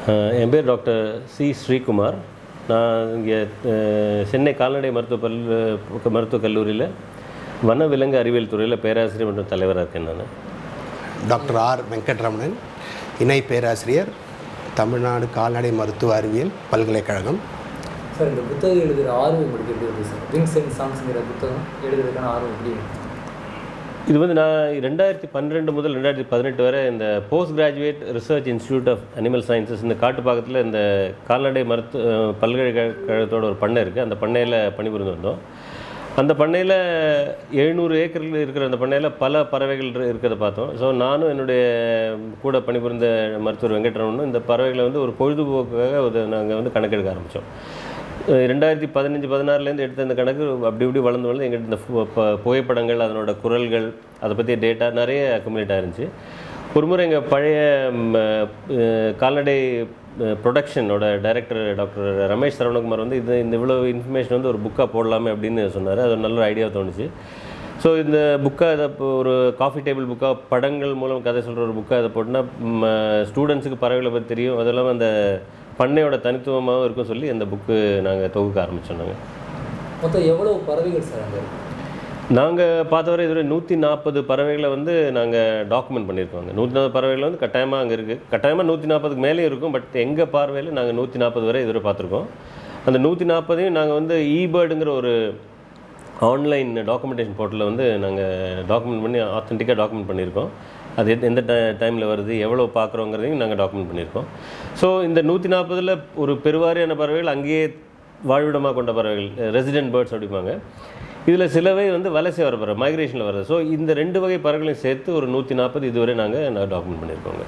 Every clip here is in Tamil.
அஹ் என் பேர் டாக்டர் சி ஸ்ரீகுமார் நான் இங்கே அஹ், சென்னை கால்நடை மருத்துவ பல் மருத்துவக் கல்லூரியில் வன விலங்கு அறிவியல் துறையில் பேராசிரியர் மற்றும் தலைவராக இருக்கேன் நான் டாக்டர் ஆர் வெங்கட்ரமணன் இணை பேராசிரியர் தமிழ்நாடு கால்நடை மருத்துவ அறிவியல் பல்கலைக்கழகம் சார் இந்த புத்தகம் எழுதுகிற ஆர்வம் உங்களுக்கு எப்படி இருக்குது சார் விங்ஸ் அண்ட் சாங்ஸ்ங்கிற புத்தகம் எழுதுறதுக்கான ஆர்வம் எப்படி இருக்கு இது வந்து நான் ரெண்டாயிரத்தி பன்னிரெண்டு முதல் ரெண்டாயிரத்தி பதினெட்டு வரை இந்த post graduate research institute of animal sciences இந்த காட்டுப்பாக்கத்தில் இந்த கால்நடை மருத்துவ அஹ், பல்கலைக்கழகத்தோட ஒரு பண்ணை இருக்குது அந்த பண்ணையில் பணிபுரிந்து வந்தோம் அந்த பண்ணையில் எழுநூறு ஏக்கரில் இருக்கிற அந்த பண்ணையில் பல பறவைகள் இரு- இருக்கிறத பார்த்தோம் ஸோ நானும் என்னுடைய கூட பணிபுரிந்த மருத்துவர் வெங்கட்ரமனும் இந்த பறவைகளை வந்து ஒரு பொழுதுபோக்காக ஒரு நாங்கள் வந்து கணக்கெடுக்க ஆரம்பித்தோம் ரெண்டாயிரத்தி பதினஞ்சு பதினாறுலேருந்து எடுத்த இந்த கணக்கு அப்படி இப்படி வளர்ந்து வளர்ந்து எங்கிட்ட இந்த பு- ப- புகைப்படங்கள் அதனோட குரல்கள் அதை பற்றிய டேட்டா நிறைய அக்குமுலேட் ஆயிருந்துச்சு ஒரு முறை எங்கள் பழைய ம், அஹ், கால்நடை ப்ரொடக்ஷனோட டைரக்டர் டாக்டர் ரமேஷ் சரவணகுமார் வந்து இது இந்த இவ்வளோ இன்ஃபர்மேஷன் வந்து ஒரு புக்காக போடலாமே அப்படின்னு சொன்னார் அது ஒரு நல்ல ஒரு ஐடியா தோணுச்சு ஸோ இந்த புக்காக இதை இப்போ ஒரு காஃபி டேபிள் புக்காக படங்கள் மூலம் கதை சொல்கிற ஒரு புக்காக இதை போட்டுனா ஸ்டூடெண்ட்ஸுக்கு பறவைகளை பற்றி தெரியும் அது இல்லாமல் அந்த பண்ணையோட தனித்துவமாகவும் இருக்கும் சொல்லி அந்த புக்கு நாங்கள் தொகுக்க ஆரம்பித்தோம் நாங்கள் மொத்தம் எவ்வளோ பறவைகள் சார் அங்கே இருக்கு நாங்கள் பார்த்தவரை இதுவரை நூற்றி நாற்பது பறவைகளை வந்து நாங்கள் டாக்குமெண்ட் பண்ணியிருக்கோங்க நூற்றி நாற்பது பறவைகள் வந்து கட்டாயமாக அங்கே இருக்குது கட்டாயமாக நூற்றி நாற்பதுக்கு மேலே இருக்கும் பட் எங்கள் பார்வையில் நாங்கள் நூற்றி நாற்பது வரை இதுவரை பார்த்துருக்கோம் அந்த நூற்றி நாற்பதையும் நாங்கள் வந்து இபேர்டுங்கிற ஒரு ஆன்லைன் டாக்குமெண்டேஷன் போர்ட்டலில் வந்து நாங்கள் டாக்குமெண்ட் பண்ணி ஆத்தென்டிக்காக டாக்குமெண்ட் பண்ணியிருக்கோம் அது எந்த- எந்த டைமில் வருது எவ்வளோ பார்க்குறோங்கிறதையும் நாங்கள் டாக்குமெண்ட் பண்ணியிருக்கோம் ஸோ இந்த நூற்றி நாற்பதில் ஒரு பெருவாரியான பறவைகள் அங்கேயே வாழ்விடமாக கொண்ட பறவைகள் ரெசிடென்ட் பேர்ட்ஸ் அப்படிம்பாங்க இதில் சிலவை வந்து வலசை வர பறவை மைக்ரேஷனில் வருது ஸோ இந்த ரெண்டு வகை பறவைகளையும் சேர்த்து ஒரு நூற்றி நாற்பது இதுவரை நாங்கள் நான் டாக்குமெண்ட் பண்ணியிருக்கோங்க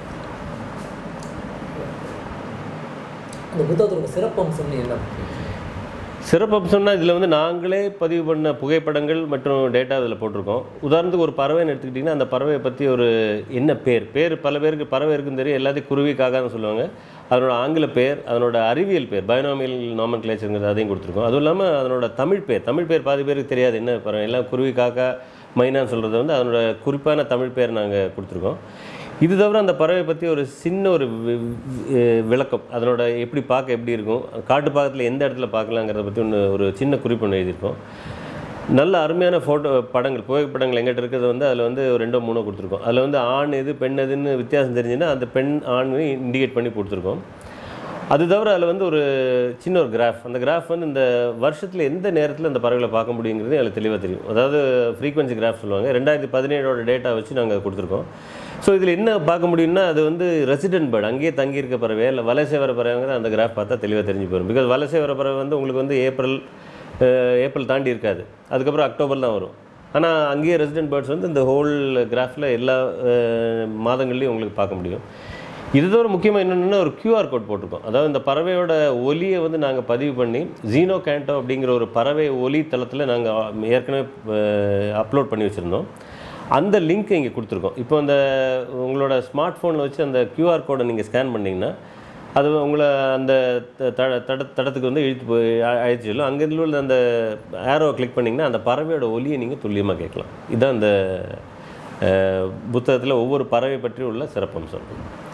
அந்த புத்தகத்தோட சிறப்பம்சம்னு என்ன சிறப்பம்சம்னா இதில் வந்து நாங்களே பதிவு பண்ண புகைப்படங்கள் மற்றும் டேட்டா இதில் போட்டிருக்கோம் உதாரணத்துக்கு ஒரு பறவைன்னு எடுத்துக்கிட்டிங்கன்னா அந்த பறவையை பற்றி ஒரு என்ன பேர் பேர் பல பேருக்கு பறவை இருக்குன்னு தெரியும் எல்லாத்தையும் குருவி காக்கான்னு சொல்லுவாங்க அதனோட ஆங்கில பேர் அதனோட அறிவியல் பேர் பயோனாமியல் நாமன் கிளேச்சருங்கிறது அதையும் கொடுத்துருக்கோம் அதுவும் இல்லாமல் அதனோட தமிழ் பேர் தமிழ் பேர் பாதி பேருக்கு தெரியாது என்ன பறவை எல்லாம் குருவி காக்கா மைனான்னு சொல்கிறது வந்து அதனோட குறிப்பான தமிழ் பேர் நாங்கள் கொடுத்துருக்கோம் இது தவிர அந்த பறவை பற்றி ஒரு சின்ன ஒரு வி- வி- விளக்கம் அதனோட எப்படி பார்க்க எப்படி இருக்கும் காட்டு பாக்கத்தில் எந்த இடத்துல பார்க்கலாங்கிறத பற்றி ஒன்று ஒரு சின்ன குறிப்பு ஒன்று எழுதியிருக்கோம் நல்ல அருமையான ஃபோட்டோ படங்கள் புகைப்படங்கள் எங்கிட்ட இருக்கிறது வந்து அதில் வந்து ஒரு ரெண்டோ மூணோ கொடுத்துருக்கோம் அதில் வந்து ஆண் எது பெண் எதுன்னு வித்தியாசம் தெரிஞ்சுன்னா அந்த பெண் ஆண் இண்டிகேட் பண்ணி கொடுத்துருக்கோம் அது தவிர அதில் வந்து ஒரு சின்ன ஒரு கிராஃப் அந்த கிராஃப் வந்து இந்த வருஷத்தில் எந்த நேரத்தில் அந்த பறவைகளை பார்க்க முடியுங்கிறது அதில் தெளிவாக தெரியும் அதாவது ஃப்ரீக்வன்சி கிராஃப் சொல்லுவாங்க ரெண்டாயிரத்தி பதினேழோட டேட்டா வச்சு நாங்கள் கொடுத்துருக்கோம் ஸோ இதில் என்ன பார்க்க முடியும்னா அது வந்து ரெசிடென்ட் பேர்டு அங்கேயே தங்கியிருக்க பறவை இல்லை வலசை வர பறவைங்கிற அந்த கிராஃப் பார்த்தா தெளிவாக தெரிஞ்சு போயிடும் பிகாஸ் வலசை வர பறவை வந்து உங்களுக்கு வந்து ஏப்ரல் அஹ், ஏப்ரல் தாண்டி இருக்காது அதுக்கப்புறம் அக்டோபர் தான் வரும் ஆனால் அங்கேயே ரெசிடென்ட் பேர்ட்ஸ் வந்து இந்த ஹோல் கிராஃபில் எல்லா அஹ், மாதங்கள்லையும் உங்களுக்கு பார்க்க முடியும் இது தவிர முக்கியமாக என்னென்னா ஒரு கியூஆர் கோட் போட்டிருக்கோம் அதாவது இந்த பறவையோட ஒலியை வந்து நாங்கள் பதிவு பண்ணி ஜீனோ கேண்டோ அப்படிங்கிற ஒரு பறவை ஒலி தளத்தில் நாங்கள் ஏற்கனவே அப்லோட் பண்ணி வச்சுருந்தோம் அந்த லிங்க் இங்கே கொடுத்துருக்கோம் இப்போ அந்த உங்களோட ஸ்மார்ட் ஃபோனில் வச்சு அந்த கியூஆர் கோடை நீங்கள் ஸ்கேன் பண்ணிங்கன்னா அது உங்களை அந்த த- த- தட தடத்துக்கு வந்து இழுத்து போய் அ- அழைத்து செல்லும் அங்கேருந்து உள்ள அந்த ஆரோ கிளிக் பண்ணிங்கன்னா அந்த பறவையோட ஒலியை நீங்கள் துல்லியமாக கேட்கலாம் இதுதான் அந்த புத்தகத்தில் ஒவ்வொரு பறவை பற்றி உள்ள சிறப்பம்சம்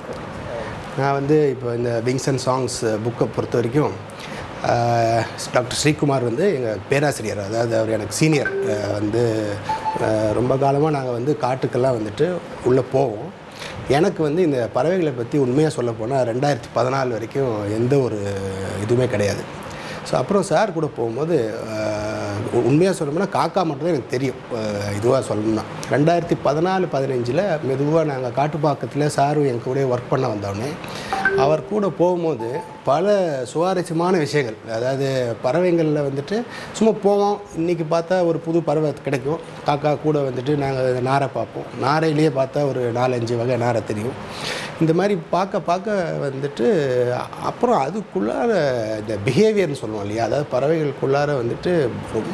நான் வந்து இப்போ இந்த விங்ஸ் அண்ட் சாங்ஸ் புக்கை பொறுத்த வரைக்கும் ஆஹ், டாக்டர் ஸ்ரீகுமார் வந்து எங்கள் பேராசிரியர் அதாவது அவர் எனக்கு சீனியர் வந்து ஆஹ், ரொம்ப காலமாக நாங்கள் வந்து காட்டுக்கெல்லாம் வந்துட்டு உள்ளே போவோம் எனக்கு வந்து இந்த பறவைகளை பற்றி உண்மையாக சொல்ல போனால் ரெண்டாயிரத்தி பதினாலு வரைக்கும் எந்த ஒரு இதுவுமே கிடையாது ஸோ அப்புறம் சார் கூட போகும்போது உண்மையாக சொல்லணும்னா காக்கா மட்டும்தான் எனக்கு தெரியும் இதுவாக சொல்லணும்னா ரெண்டாயிரத்தி பதினாலு பதினஞ்சில் மெதுவாக நாங்கள் காட்டுப்பாக்கத்தில் சாரும் எங்கள் கூட ஒர்க் பண்ண வந்தோடனே அவர் கூட போகும்போது பல சுவாரஸ்யமான விஷயங்கள் அதாவது பறவைங்களில் வந்துட்டு சும்மா போவோம் இன்றைக்கி பார்த்தா ஒரு புது பறவை கிடைக்கும் காக்கா கூட வந்துட்டு நாங்கள் நாரை பார்ப்போம் நாரையிலேயே பார்த்தா ஒரு நாலஞ்சு வகை நாரை தெரியும் இந்த மாதிரி பார்க்க பார்க்க வந்துட்டு அப்புறம் அதுக்குள்ளார இந்த பிஹேவியர்னு சொல்லுவோம் இல்லையா அதாவது பறவைகளுக்குள்ளார வந்துட்டு ரொம்ப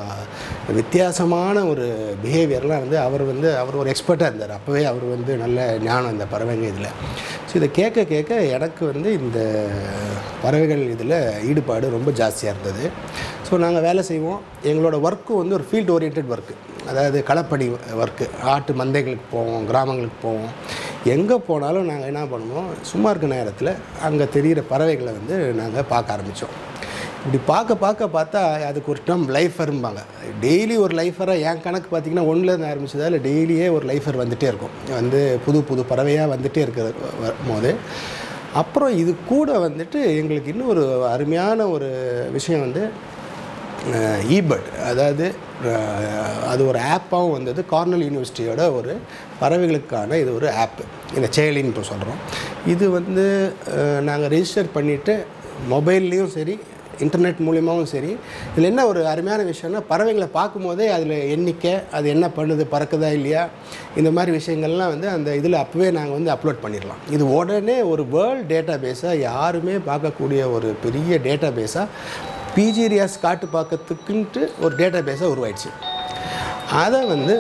வித்தியாசமான ஒரு பிஹேவியர்லாம் வந்து அவர் வந்து அவர் ஒரு எக்ஸ்பர்ட்டாக இருந்தார் அப்போவே அவர் வந்து நல்ல ஞானம் இந்த பறவைங்க இதில் ஸோ இதை கேட்க கேட்க எனக்கு வந்து இந்த பறவைகள் இதில் ஈடுபாடு ரொம்ப ஜாஸ்தியாக இருந்தது ஸோ நாங்கள் வேலை செய்வோம் எங்களோட ஒர்க்கு வந்து ஒரு ஃபீல்ட் ஓரியன்ட் ஒர்க்கு அதாவது களப்பணி ஒர்க்கு ஆட்டு மந்தைகளுக்கு போவோம் கிராமங்களுக்கு போவோம் எங்கே போனாலும் நாங்கள் என்ன பண்ணுவோம் சும்மா இருக்க நேரத்தில் அங்கே தெரிகிற பறவைகளை வந்து நாங்கள் பார்க்க ஆரம்பித்தோம் இப்படி பார்க்க பார்க்க பார்த்தா அதுக்கு ஒரு டேர்ம் லைஃபரும்பாங்க டெய்லி ஒரு லைஃபராக என் கணக்கு பார்த்தீங்கன்னா ஒன்றுலேருந்து ஆரம்பிச்சதால் டெய்லியே ஒரு லைஃபர் வந்துகிட்டே இருக்கும் வந்து புது புது பறவையாக வந்துகிட்டே இருக்கிற வ- போது அப்புறம் இது கூட வந்துட்டு எங்களுக்கு இன்னும் ஒரு அருமையான ஒரு விஷயம் வந்து ஈபர்ட் அதாவது அஹ், அது ஒரு ஆப்பாகவும் வந்தது கார்னல் யூனிவர்சிட்டியோட ஒரு பறவைகளுக்கான இது ஒரு ஆப்பு இந்த செயலின்னு சொல்கிறோம் இது வந்து நாங்கள் ரெஜிஸ்டர் பண்ணிவிட்டு மொபைல்லையும் சரி இன்டர்நெட் மூலியமாகவும் சரி இதில் என்ன ஒரு அருமையான விஷயம்னா பறவைகளை பார்க்கும்போதே அதில் எண்ணிக்கை அது என்ன பண்ணுது பறக்குதா இல்லையா இந்த மாதிரி விஷயங்கள்லாம் வந்து அந்த இதில் அப்போவே நாங்கள் வந்து அப்லோட் பண்ணிடலாம் இது உடனே ஒரு வேர்ல்ட் டேட்டா பேஸாக யாருமே பார்க்கக்கூடிய ஒரு பெரிய டேட்டா பேஸாக பிஜிரியாஸ் காட்டு பார்க்கறதுக்குன்ட்டு ஒரு டேட்டா பேஸாக உருவாயிடுச்சு அதை வந்து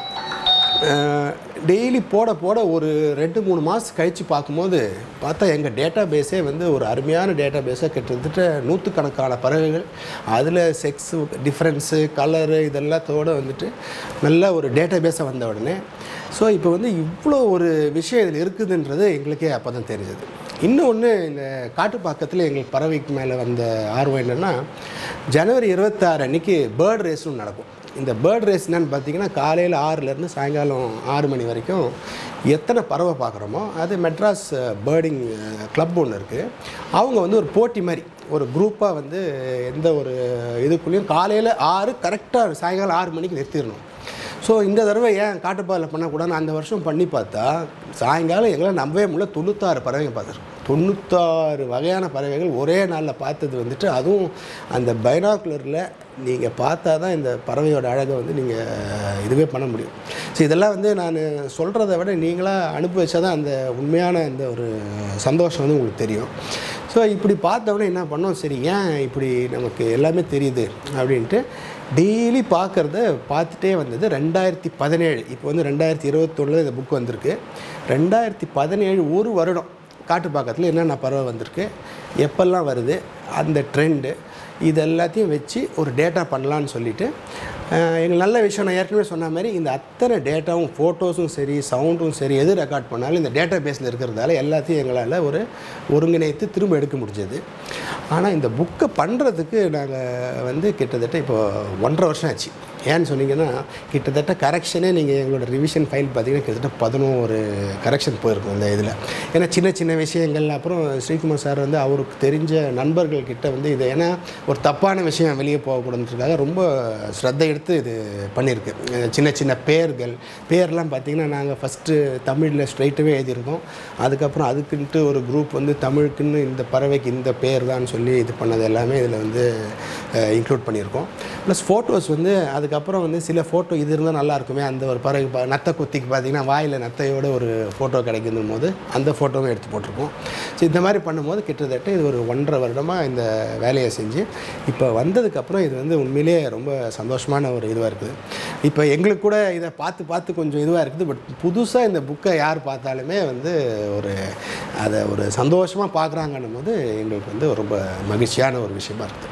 டெய்லி போட போட ஒரு ரெண்டு மூணு மாதம் கழித்து பார்க்கும்போது பார்த்தா எங்கள் டேட்டா பேஸே வந்து ஒரு அருமையான டேட்டா பேஸாக கிட்டத்தட்ட நூற்றுக்கணக்கான பறவைகள் அதில் செக்ஸு டிஃப்ரென்ஸு கலரு இதெல்லாத்தோடு வந்துட்டு நல்ல ஒரு டேட்டா பேஸாக வந்த உடனே ஸோ இப்போ வந்து இவ்வளோ ஒரு விஷயம் இதில் இருக்குதுன்றது எங்களுக்கே அப்போ தான் தெரிஞ்சது இன்னொன்று இந்த காட்டுப்பாக்கத்தில் எங்களுக்கு பறவைக்கு மேலே வந்த ஆர்வம் என்னென்னா ஜனவரி இருபத்தாறு அன்னைக்கு பேர்ட் ரேஸும் நடக்கும் இந்த பேர்ட் ரேஸ் என்னன்னு பார்த்தீங்கன்னா காலையில் ஆறுலேருந்து சாயங்காலம் ஆறு மணி வரைக்கும் எத்தனை பறவை பார்க்குறோமோ அது மெட்ராஸ் பேர்டிங் கிளப் ஒன்று இருக்குது அவங்க வந்து ஒரு போட்டி மாதிரி ஒரு குரூப்பாக வந்து எந்த ஒரு இதுக்குள்ளேயும் காலையில் ஆறு கரெக்டாக சாயங்காலம் ஆறு மணிக்கு நிறுத்திடணும் ஸோ இந்த தடவை ஏன் காட்டுப்பாதையில் பண்ணக்கூடாதுன்னு அந்த வருஷம் பண்ணி பார்த்தா சாயங்காலம் எங்களால் நம்பவே முடியல தொண்ணூத்தாறு பறவைங்க பார்த்துருக்கோம் தொண்ணூத்தாறு வகையான பறவைகள் ஒரே நாளில் பார்த்தது வந்துட்டு அதுவும் அந்த பைனாக்குலரில் நீங்கள் பார்த்தா தான் இந்த பறவையோட அழகை வந்து நீங்கள் இதுவே பண்ண முடியும் ஸோ இதெல்லாம் வந்து நான் சொல்கிறத விட நீங்களாக அனுபவிச்சா தான் அந்த உண்மையான அந்த ஒரு சந்தோஷம் வந்து உங்களுக்கு தெரியும் ஸோ இப்படி பார்த்தவொடனே என்ன பண்ணோம் சரி ஏன் இப்படி நமக்கு எல்லாமே தெரியுது அப்படின்ட்டு டெய்லி பார்க்குறத பார்த்துட்டே வந்தது ரெண்டாயிரத்தி பதினேழு இப்போ வந்து ரெண்டாயிரத்தி இருபத்தொன்னில் இந்த புக் வந்திருக்கு ரெண்டாயிரத்தி பதினேழு ஒரு வருடம் காட்டுப்பாக்கத்தில் என்னென்ன பறவை வந்திருக்கு எப்பெல்லாம் வருது அந்த ட்ரெண்டு இது எல்லாத்தையும் வச்சு ஒரு டேட்டா பண்ணலான்னு சொல்லிட்டு அஹ், எங்களுக்கு நல்ல விஷயம் நான் ஏற்கனவே சொன்ன மாதிரி இந்த அத்தனை டேட்டாவும் ஃபோட்டோஸும் சரி சவுண்டும் சரி எது ரெக்கார்ட் பண்ணாலும் இந்த டேட்டா பேஸில் இருக்கிறதால எல்லாத்தையும் எங்களால் ஒரு ஒருங்கிணைத்து திரும்ப எடுக்க முடிஞ்சது ஆனால் இந்த புக்கை பண்ணுறதுக்கு நாங்கள் வந்து கிட்டத்தட்ட இப்போ ஒன்றரை வருஷம் ஆச்சு ஏன்னு சொன்னீங்கன்னா கிட்டத்தட்ட கரெக்ஷனே நீங்கள் எங்களோட ரிவிஷன் ஃபைல் பார்த்தீங்கன்னா கிட்டத்தட்ட பதினோரு கரெக்ஷன் போயிருக்கும் இந்த இதில் ஏன்னா சின்ன சின்ன விஷயங்கள் அப்புறம் ஸ்ரீகுமார் சார் வந்து அவருக்கு தெரிஞ்ச நண்பர்கள் கிட்ட வந்து இது ஏன்னா ஒரு தப்பான விஷயம் வெளியே போகக்கூடாதுன்றதுக்காக ரொம்ப ஸ்ரத்தை எடுத்து இது பண்ணியிருக்கு அஹ் சின்ன சின்ன பேர்கள் பேர்லாம் பார்த்தீங்கன்னா நாங்கள் ஃபஸ்ட்டு தமிழில் ஸ்ட்ரைட்டாகவே எழுதியிருக்கோம் அதுக்கப்புறம் அதுக்குன்ட்டு ஒரு குரூப் வந்து தமிழுக்குன்னு இந்த பறவைக்கு இந்த பேர் தான் சொல்லி இது பண்ணது எல்லாமே இதில் வந்து இன்க்ளூட் பண்ணியிருக்கோம் ப்ளஸ் ஃபோட்டோஸ் வந்து அதுக்கப்புறம் வந்து சில ஃபோட்டோ இது இருந்தால் நல்லா இருக்குமே அந்த ஒரு பறவை ப நத்தை குத்திக்கு பார்த்தீங்கன்னா வாயில் நத்தையோட ஒரு ஃபோட்டோ கிடைக்கும் போது அந்த ஃபோட்டோவும் எடுத்து போட்டிருக்கோம் ஸோ இந்த மாதிரி பண்ணும்போது கிட்டத்தட்ட இது ஒரு ஒன்றரை வருடமாக இந்த வேலையை செஞ்சு இப்போ வந்ததுக்கப்புறம் இது வந்து உண்மையிலேயே ரொம்ப சந்தோஷமான ஒரு இதுவாக இருக்குது இப்போ எங்களுக்கு கூட இதை பார்த்து பார்த்து கொஞ்சம் இதுவாக இருக்குது பட் புதுசாக இந்த புக்கை யார் பார்த்தாலுமே வந்து ஒரு அதை ஒரு சந்தோஷமாக பார்க்குறாங்கன்னும் போது எங்களுக்கு வந்து ரொம்ப மகிழ்ச்சியான ஒரு விஷயமா இருக்குது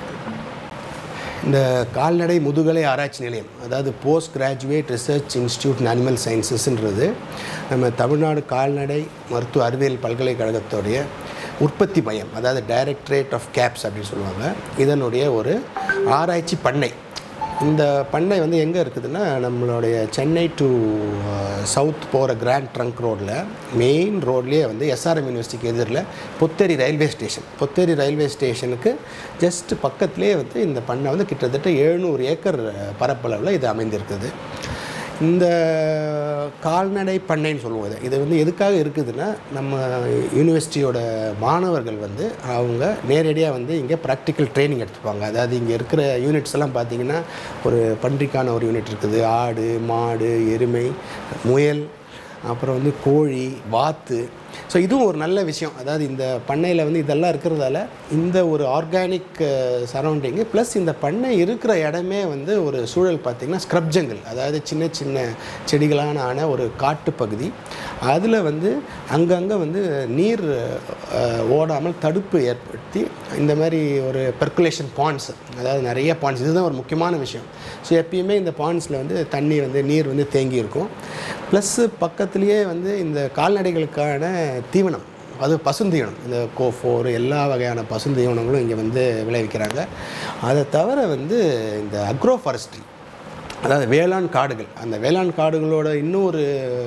இந்த கால்நடை முதுகலை ஆராய்ச்சி நிலையம் அதாவது post graduate research institute in animal சயின்சஸ்ன்றது நம்ம தமிழ்நாடு கால்நடை மருத்துவ அறிவியல் பல்கலைக்கழகத்துடைய உற்பத்தி மையம் அதாவது டைரக்டரேட் ஆஃப் கேப்ஸ் அப்படின்னு சொல்லுவாங்க இதனுடைய ஒரு ஆராய்ச்சி பண்ணை இந்த பண்ணை வந்து எங்கே இருக்குதுன்னா நம்மளுடைய சென்னை டு சவுத் போகிற கிராண்ட் ட்ரங்க் ரோடில் மெயின் ரோட்லேயே வந்து எஸ்ஆர்எம் யூனிவர்சிட்டிக்கு எதிரில் Potheri railway station Potheri railway ஸ்டேஷனுக்கு ஜஸ்ட் பக்கத்துலேயே வந்து இந்த பண்ணை வந்து கிட்டத்தட்ட எழுநூறு ஏக்கர் பரப்பளவில் இது அமைந்திருக்குது இந்த கால்நடை பண்ணைன்னு சொல்லுவோம் இதை இது வந்து எதுக்காக இருக்குதுன்னா நம்ம யூனிவர்சிட்டியோட மாணவர்கள் வந்து அவங்க நேரடியாக வந்து இங்கே ப்ராக்டிக்கல் ட்ரைனிங் எடுத்துப்பாங்க அதாவது இங்கே இருக்கிற யூனிட்ஸ் எல்லாம் பார்த்தீங்கன்னா ஒரு பன்றிக்கான ஒரு யூனிட் இருக்குது ஆடு மாடு எருமை முயல் அப்புறம் வந்து கோழி வாத்து ஸோ இதுவும் ஒரு நல்ல விஷயம் அதாவது இந்த பண்ணையில் வந்து இதெல்லாம் இருக்கிறதால இந்த ஒரு ஆர்கானிக் சரௌண்டிங்கு ப்ளஸ் இந்த பண்ணை இருக்கிற இடமே வந்து ஒரு சூழல் பார்த்திங்கன்னா ஸ்க்ரப் ஜங்கிள் அதாவது சின்ன சின்ன செடிகளான ஆன ஒரு காட்டுப்பகுதி அதில் வந்து அங்கங்கே வந்து நீர் அஹ், ஓடாமல் தடுப்பு ஏற்படுத்தி இந்த மாதிரி ஒரு பெர்குலேஷன் பாண்ட்ஸ் அதாவது நிறைய பாண்ட்ஸ் இதுதான் ஒரு முக்கியமான விஷயம் ஸோ எப்பயுமே இந்த பாண்ட்ஸில் வந்து தண்ணி வந்து நீர் வந்து தேங்கி இருக்கும் ப்ளஸ்ஸு பக்கத்துலேயே வந்து இந்த கால்நடைகளுக்கான தீவனம் அது பசுந்தீவனம் இந்த கோஃபோர் எல்லா வகையான பசுந்தீவனங்களும் இங்கே வந்து விளைவிக்கிறாங்க அதை தவிர வந்து இந்த அக்ரோ ஃபாரஸ்ட்ரி அதாவது வேளாண் காடுகள் அந்த வேளாண் காடுகளோட இன்னொரு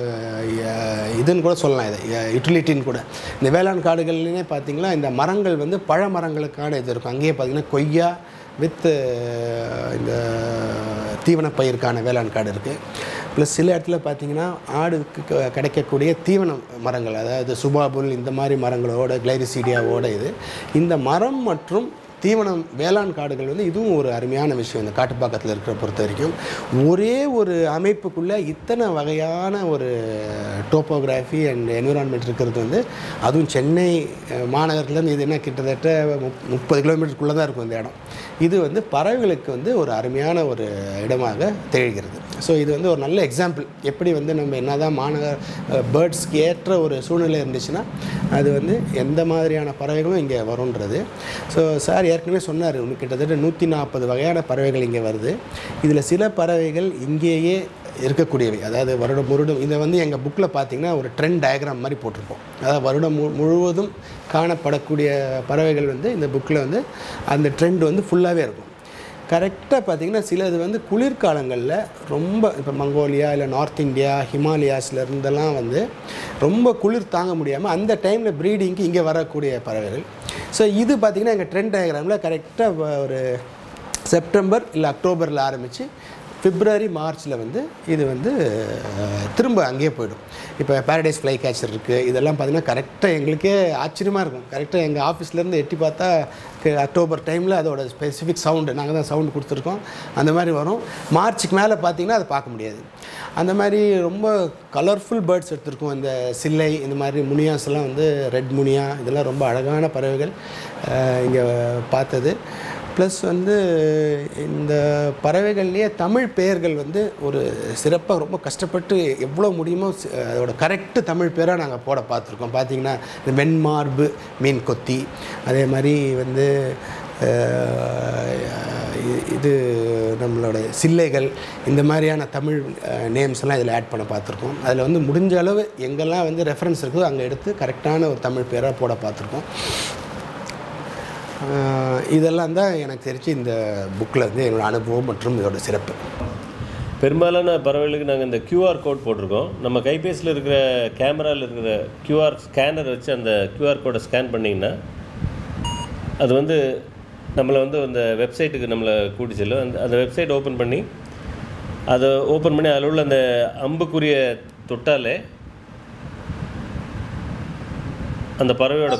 அஹ், இதுன்னு கூட சொல்லலாம் இதை யூட்டிலிட்டின்னு கூட இந்த வேளாண் காடுகள்லேயே பார்த்தீங்கன்னா இந்த மரங்கள் வந்து பழ மரங்களுக்கான இது இருக்கும் அங்கேயே பார்த்தீங்கன்னா கொய்யா வித் இந்த தீவன பயிருக்கான வேளாண் காடு இருக்குது ப்ளஸ் சில இடத்துல பார்த்தீங்கன்னா ஆடுக்கு க- கிடைக்கக்கூடிய தீவன மரங்கள் அதாவது சுபாபுல் இந்த மாதிரி மரங்களோட கிளைரிசீடியாவோட இது இந்த மரம் மற்றும் தீவனம் வேளாண் காடுகள் வந்து இதுவும் ஒரு அருமையான விஷயம் இந்த காட்டுப்பாக்கத்தில் இருக்கிற பொறுத்த வரைக்கும் ஒரே ஒரு அமைப்புக்குள்ளே இத்தனை வகையான ஒரு டோப்போகிராஃபி அண்ட் என்விரான்மெண்ட் இருக்கிறது வந்து அதுவும் சென்னை அஹ், மாநகரத்துலேருந்து இது என்ன கிட்டத்தட்ட முப் முப்பது கிலோமீட்டருக்குள்ளே தான் இருக்கும் இந்த இடம் இது வந்து பறவைகளுக்கு வந்து ஒரு அருமையான ஒரு இடமாக திகழ்கிறது ஸோ இது வந்து ஒரு நல்ல எக்ஸாம்பிள் எப்படி வந்து நம்ம என்னதான் மாநகர பேர்ட்ஸ்க்கு ஏற்ற ஒரு சூழ்நிலை இருந்துச்சுன்னா அது வந்து எந்த மாதிரியான பறவைகளும் இங்கே வரும்ன்றது ஸோ சார் ஏற்கனவே சொன்னார் இன்னும் கிட்டத்தட்ட நூற்றி நாற்பது வகையான பறவைகள் இங்கே வருது இதில் சில பறவைகள் இங்கேயே இருக்கக்கூடியவை அதாவது வருடம் முழுவதும் இதை வந்து எங்கள் புக்கில் பார்த்தீங்கன்னா ஒரு ட்ரெண்ட் டயக்ராம் மாதிரி போட்டிருப்போம் அதாவது வருடம் மு முழுவதும் காணப்படக்கூடிய பறவைகள் வந்து இந்த புக்கில் வந்து அந்த ட்ரெண்ட் வந்து ஃபுல்லாகவே இருக்கும் கரெக்டாக பார்த்தீங்கன்னா சிலது வந்து குளிர்காலங்களில் ரொம்ப இப்போ மங்கோலியா இல்லை நார்த் இந்தியா ஹிமாலயாஸ்ல இருந்தெல்லாம் வந்து ரொம்ப குளிர் தாங்க முடியாமல் அந்த டைமில் ப்ரீடிங்க்கு இங்கே வரக்கூடிய பறவைகள் ஸோ இது பார்த்திங்கன்னா எங்கள் ட்ரெண்ட் டயக்ராமில் கரெக்டாக ஒரு செப்டம்பர் இல்லை அக்டோபரில் ஆரம்பித்து பிப்ரவரி மார்ச்சில் வந்து இது வந்து அஹ், திரும்ப அங்கேயே போயிடும் இப்போ பேரடைஸ் ஃப்ளை கேச்சர் இருக்குது இதெல்லாம் பார்த்திங்கன்னா கரெக்டாக எங்களுக்கே ஆச்சரியமாக இருக்கும் கரெக்டாக எங்கள் ஆஃபீஸ்லேருந்து எட்டி பார்த்தா க- அக்டோபர் டைமில் அதோட ஸ்பெசிஃபிக் சவுண்டு நாங்கள் தான் சவுண்டு கொடுத்துருக்கோம் அந்த மாதிரி வரும் மார்ச்சுக்கு மேலே பார்த்தீங்கன்னா அதை பார்க்க முடியாது அந்த மாதிரி ரொம்ப கலர்ஃபுல் பேர்ட்ஸ் எடுத்திருக்கோம் இந்த சில்லை இந்த மாதிரி முனியாஸ் எல்லாம் வந்து ரெட் முனியா இதெல்லாம் ரொம்ப அழகான பறவைகள் இங்கே பார்த்தது ப்ளஸ் வந்து இந்த பறவைகள்லேயே தமிழ் பெயர்கள் வந்து ஒரு சிறப்பாக ரொம்ப கஷ்டப்பட்டு எவ்வளோ முடியுமோ சி- அதோட கரெக்டு தமிழ் பேராக நாங்கள் போட பார்த்துருக்கோம் பார்த்தீங்கன்னா இந்த வெண்மார்பு மீன் கொத்தி அதே மாதிரி வந்து அஹ், இ- இது நம்மளோட சில்லைகள் இந்த மாதிரியான தமிழ் நேம்ஸ் எல்லாம் இதில் ஆட் பண்ண பார்த்துருக்கோம் அதில் வந்து முடிஞ்ச அளவு எங்கெல்லாம் வந்து ரெஃபரன்ஸ் இருக்குதோ அங்கே எடுத்து கரெக்டான ஒரு தமிழ் பேராக போட பார்த்துருக்கோம் ஆஹ் இதெல்லாம் தான் எனக்கு தெரிஞ்சு இந்த புக்கில் வந்து என்னோட அனுபவம் மற்றும் இதோட சிறப்பு பெரும்பாலான பறவைகளுக்கு நாங்கள் இந்த QR கோட் போட்டிருக்கோம் நம்ம கைபேசியில் இருக்கிற கேமராவில் இருக்கிற QR ஸ்கேனர் வச்சு அந்த QR கோடை ஸ்கேன் பண்ணிங்கன்னா அது வந்து நம்மளை வந்து அந்த வெப்சைட்டுக்கு நம்மளை கூட்டி செல்லும் அந்த அந்த வெப்சைட் ஓப்பன் பண்ணி அதை ஓப்பன் பண்ணி அதில் உள்ள அந்த அம்புக்குரிய தொட்டாலே அந்த பறவையோட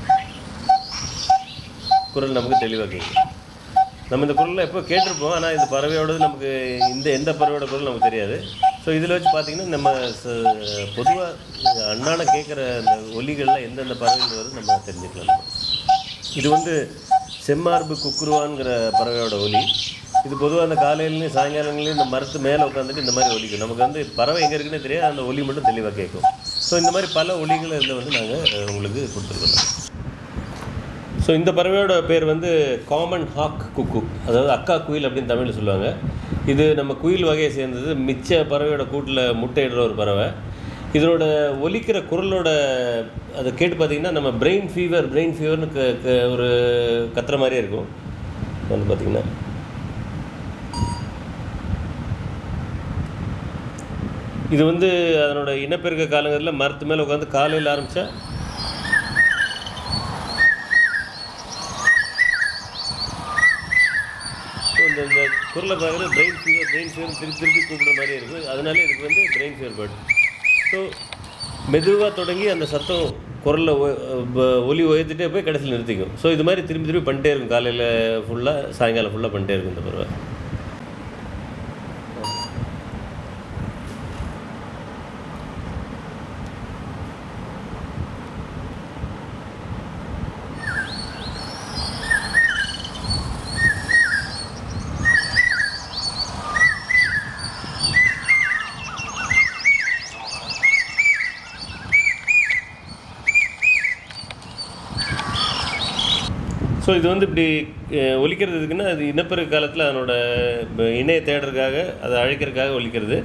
குரல் நமக்கு தெளிவாக கேட்கும் நம்ம இந்த குரலில் எப்போ கேட்டிருப்போம் ஆனால் இந்த பறவையோடது நமக்கு இந்த எந்த பறவையோட குரல் நமக்கு தெரியாது ஸோ இதில் வச்சு பார்த்தீங்கன்னா நம்ம பொதுவாக அண்ணான கேட்குற அந்த ஒலிகள்லாம் எந்தெந்த பறவைகள் வருது நம்ம தெரிஞ்சுக்கலாம் நம்ம. இது வந்து செம்மார்பு குக்குருவான்ங்கிற பறவையோட ஒலி இது பொதுவாக அந்த காலையிலையும் சாயங்காலங்களையும் இந்த மரத்து மேலே உட்காந்துட்டு இந்த மாதிரி ஒலிக்கும் நமக்கு வந்து பறவை எங்கே இருக்குன்னே தெரியாது அந்த ஒலி மட்டும் தெளிவாக கேட்கும் ஸோ இந்த மாதிரி பல ஒலிகளை இதில் வந்து நாங்கள் உங்களுக்கு கொடுத்துருக்கோம் ஸோ இந்த பறவையோட பேர் வந்து காமன் ஹாக் குக்கு அதாவது அக்கா குயில் அப்படின்னு தமிழில் சொல்லுவாங்க இது நம்ம குயில் வகையை சேர்ந்தது மிச்ச பறவையோட கூட்டில் முட்டையிடுற ஒரு பறவை இதனோட ஒலிக்கிற குரலோட அதை கேட்டு பார்த்தீங்கன்னா நம்ம பிரெயின் ஃபீவர் பிரெயின் ஃபீவர்னு க க- ஒரு கத்துற மாதிரியே இருக்கும் வந்து பார்த்தீங்கன்னா இது வந்து அதனோட இனப்பெருக்க காலங்களில் மரத்து மேலே உட்காந்து காலையில் ஆரம்பித்தா ஸோ இந்த இந்த குரலை பார்க்குறது பிரெயின் ஃபீவர் பிரெயின் ஃபீவர் திருப்பி திருப்பி கூப்பிடுற மாதிரி இருக்குது அதனால இதுக்கு வந்து பிரெயின் ஃபீவர் பேர்ட் ஸோ மெதுவாக தொடங்கி அந்த சத்தம் குரலில் ஒலி உயர்த்திட்டே போய் கடைசியில் நிறுத்திக்கும் ஸோ இது மாதிரி திரும்பி திரும்பி பண்ணிட்டே இருக்கும் காலையில் ஃபுல்லாக சாயங்காலம் ஃபுல்லாக பண்ணிட்டே இருக்கும் இந்த பறவை ஸோ இது வந்து இப்படி அஹ், ஒலிக்கிறது எதுக்குன்னா அது இனப்பெருக்க காலத்தில் அதனோட ப- இணையை தேடுறதுக்காக அதை அழைக்கிறதுக்காக ஒலிக்கிறது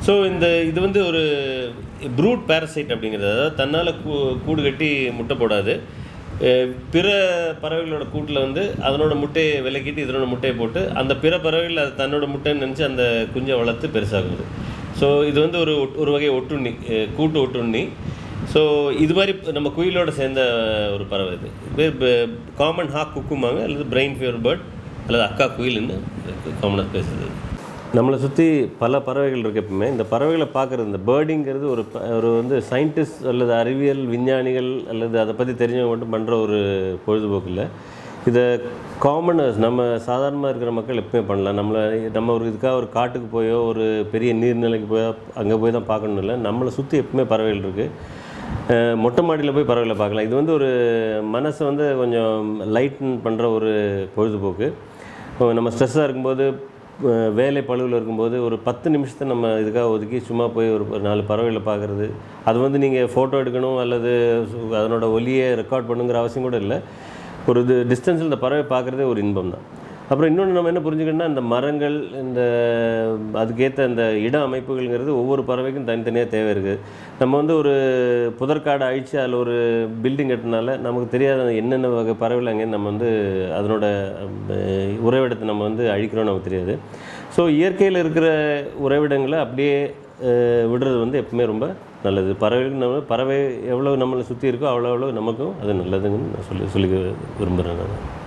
ஸோ இந்த இது வந்து ஒரு ப்ரூட் பேரசைட் அப்படிங்கிறது அதாவது தன்னால் கூ கூடு கட்டி முட்டை போடாது அஹ் பிற பறவைகளோட கூட்டில் வந்து அதனோட முட்டையை விலக்கிட்டு இதனோட முட்டையை போட்டு அந்த பிற பறவைகள் அது தன்னோட முட்டைன்னு நினச்சி அந்த குஞ்சை வளர்த்து பெருசாகுது ஸோ இது வந்து ஒரு ஒட்- ஒரு வகை ஒட்டுண்ணி அஹ் கூட்டு ஒட்டுண்ணி ஸோ இது மாதிரி நம்ம குயிலோட சேர்ந்த ஒரு பறவை இது பேர் காமன் ஹாக் குக்குமாங்க அல்லது பிரெயின் ஃபியர் பேர்ட் அல்லது அக்கா குயில்னு காமனாக பேசுறது நம்மளை சுற்றி பல பறவைகள் இருக்கு எப்பவுமே இந்த பறவைகளை பார்க்குறது இந்த பேர்டிங்கிறது ஒரு ப- ஒரு வந்து சயின்டிஸ்ட் அல்லது அறிவியல் விஞ்ஞானிகள் அல்லது அதை பற்றி தெரிஞ்சவங்க மட்டும் பண்ணுற ஒரு பொழுதுபோக்கு இல்லை இதை காமனர்ஸ் நம்ம சாதாரணமாக இருக்கிற மக்கள் எப்பவுமே பண்ணலாம் நம்மளை நம்ம ஒரு இதுக்காக ஒரு காட்டுக்கு போயோ ஒரு பெரிய நீர்நிலைக்கு போயோ அங்கே போய் தான் பார்க்கணும் இல்லை நம்மளை சுற்றி எப்பவுமே பறவைகள் இருக்குது மொட்டை மாடியில் போய் பறவைகளை பார்க்கலாம் இது வந்து ஒரு மனசை வந்து கொஞ்சம் லைட்டன் பண்ணுற ஒரு பொழுதுபோக்கு இப்போ நம்ம ஸ்ட்ரெஸ்ஸாக இருக்கும்போது அஹ், வேலை பழுவில் இருக்கும்போது ஒரு பத்து நிமிஷத்தை நம்ம இதுக்காக ஒதுக்கி சும்மா போய் ஒரு ஒரு நாலு பறவைகளை பார்க்குறது அது வந்து நீங்கள் ஃபோட்டோ எடுக்கணும் அல்லது சு- அதனோட ஒலியை ரெக்கார்ட் பண்ணுங்கிற அவசியம் கூட இல்லை ஒரு இது டிஸ்டன்ஸில் இந்த பறவை பார்க்குறதே ஒரு இன்பம் தான் அப்புறம் இன்னொன்று நம்ம என்ன புரிஞ்சுக்கணும்னா இந்த மரங்கள் இந்த அதுக்கேற்ற இந்த இட அமைப்புகள்ங்கிறது ஒவ்வொரு பறவைக்கும் தனித்தனியாக தேவை இருக்குது நம்ம வந்து ஒரு புதற்காடை அழிச்சு அதில் ஒரு பில்டிங் கட்டினால நமக்கு தெரியாத என்னென்ன வகை பறவைகள் அங்கே நம்ம வந்து அதனோட அஹ், உறைவிடத்தை நம்ம வந்து அழிக்கிறோம் நமக்கு தெரியாது ஸோ இயற்கையில் இருக்கிற உறைவிடங்களை அப்படியே அஹ், விடுறது வந்து எப்பவுமே ரொம்ப நல்லது பறவைகள் நம்ம பறவை எவ்வளோ நம்மளை சுற்றி இருக்கோ அவ்வளோ அவ்வளோ நமக்கும் அது நல்லதுங்கன்னு நான் சொல்லி சொல்லி விரும்புகிறேன் நான்